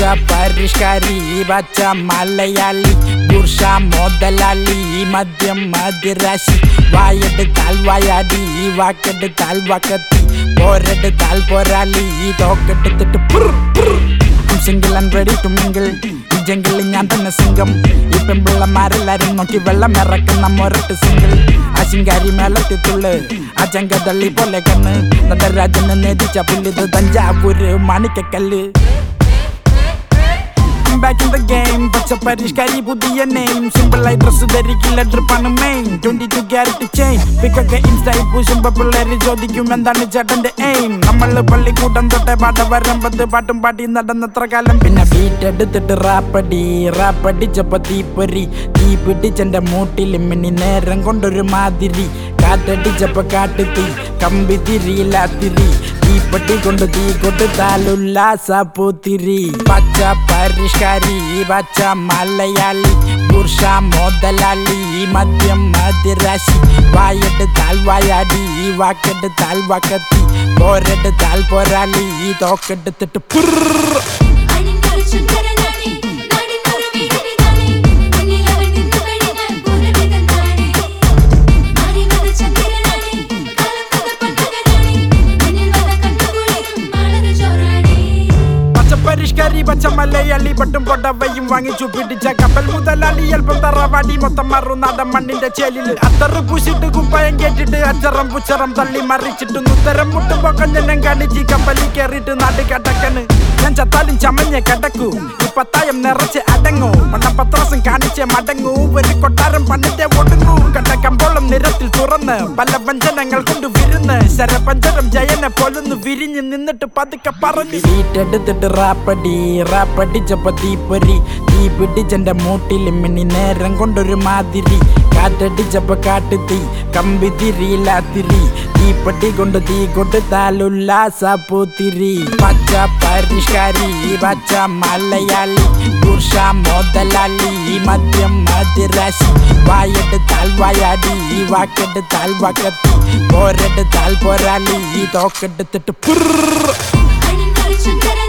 പരിഷ്കാരി പച്ച മലയാളി പുരുഷ മുതലാളി മദ്യം മതിരാശി വായെടുത്താൽ വായാടി വാക്കെടുത്താൽ വാക്കത്തി പോരെടുത്താൽ പോരാളി തോക്കെടുത്തിട്ട് single and ready to mingle ഈ ജംഗിളിൽ ഞാൻ തന്നെ സിംഗം ഈ പെൺപിള്ളമാരെല്ലാരും നോക്കി വെള്ളം ഇറക്കുന്ന മൊരട്ട് സിംഗിൾ ആ ശിങ്കാരി മേളത്തിത്തുള്ളു ആ ചങ്കതള്ളി പോലെ കണ്ണ് നടരാജന് നേതിച്ച പുല്ലിത് തഞ്ചാവൂര് മാണിക്കക്കല്ല് ബാക്ക് ഇൻ ദ ഗെയിം പച്ച പരിഷ്കാരി പുതിയ നെയിം സിമ്പിൾ ആയി ഡ്രസ് ധരിക്കില്ല ഡ്രിപ്പാണ് main twenty two carat chain പിക്കൊക്കെ ഇൻസ്റ്റൈൽ പൂശുമ്പോ പിള്ളേര് ചോദിക്കും എന്താണ് ചേട്ടന്റെ എയിം നമ്മള് പള്ളിക്കൂട്ടം തൊട്ടേ പാട്ട വരമ്പത്ത് പാട്ടും പാട്ടി നടന്നത്ര കാലം പിന്നെ ബീറ്റ് എടുത്തിട്ട് റാപ്പടി റാപ്പടിച്ചപ്പോ തീപ്പൊരി തീ പിടിച്ചെന്റെ മൂട്ടിൽ മിന്നി നേരം കൊണ്ടൊരു മാതിരി കാറ്റടിച്ചപ്പോ കാട്ടുതീ കമ്പി തിരിയില്ല തിരി തീപ്പെട്ടി കൊണ്ട് തീ കൊടുത്താലുല്ലാസ പൂത്തിരി പച്ച പരിഷ്കാരി പച്ച മലയാളി പുരുഷ മുതലാളി മദ്യം മതിരാശി വായെടുത്താൽ വായാടി വാക്കെടുത്താൽ വാക്കത്തി പോരെടുത്താൽ പോരാളി തോക്കെടുത്തിട്ട് പുറ അണിഞ്ഞൊരു ചുണ്ടരനാണി നാടിനൊരു വീരനിതാണി മുന്നിലവൻ നിന്നു കഴിഞ്ഞാൽ പൂരവിതനാണി മാറി വന്ന ചന്ദ്രനാണി കാലം കഥ പണ്ടകനാണി മുന്നിൽ വന്ന കണ്ണുകുളിരും മാളന ചോറാണി പച്ചപ്പരിഷ്കാരി പച്ച മലയാളി പട്ടും പൊടവയും വാങ്ങിച്ചു പിടിച്ച കപ്പൽ മുതലാളി അല്പം തറവാടി മൊത്തം മറുനാടൻ മണ്ണിന്റെ ചേലില് അത്തറ് പൂശിട്ട് കുപ്പായം കേട്ടിട്ട് അച്ചറം പുച്ചറം തള്ളി മറിച്ചിട്ട് ഉത്തരം മുട്ടുമ്പോ കഞ്ഞനം കാണിച്ച് കപ്പലിൽ കേറിയിട്ട് നാട് കടക്കണ് ഞാൻ ചത്താലും ചമഞ്ഞ് കിടക്കൂ ഈ പത്തായം നിറച്ച് അടങ്ങൂ മണ്ണപ്പത്രാസം കാണിച്ച് മടങ്ങൂ ഒരു കൊട്ടാരം പണിന്റെ ഒടുങ്ങൂ കണ്ട കമ്പോളം നിരത്തിൽ തുറന്ന് പല വഞ്ചനങ്ങൾ കൊണ്ട് വിരുന്ന് ശരപഞ്ചരം ജയനെ പോലൊന്ന് വിരിഞ്ഞ് നിന്നിട്ട് പതുക്കെ പറഞ്ഞു വീട്ടെടുത്തിട്ട് റാപ്പടി റാപ്പടിച്ചപ്പോ തീപ്പൊരി തീ പിടിച്ചെന്റെ മൂട്ടിൽ മിന്നി നേരം കൊണ്ടൊരു മാതിരി കാറ്റടിച്ചപ്പോ കാട്ടുതീ കമ്പി തിരിയില്ല തിരി തീപ്പെട്ടി കൊണ്ട് തീ കൊടുത്താലുല്ലാസ പൂത്തിരി പച്ച പരിഷ്കാരി പച്ച മലയാളി പുരുഷ മുതലാളി മദ്യം മതിരാശി വായെടുത്താൽ വായാടി വാക്കെടുത്താൽ വാക്കത്തി പോരെടുത്താൽ പോരാളി തോക്കെടുത്തിട്ട് പുറ അണിഞ്ഞൊരു ചുണ്ടരനാണി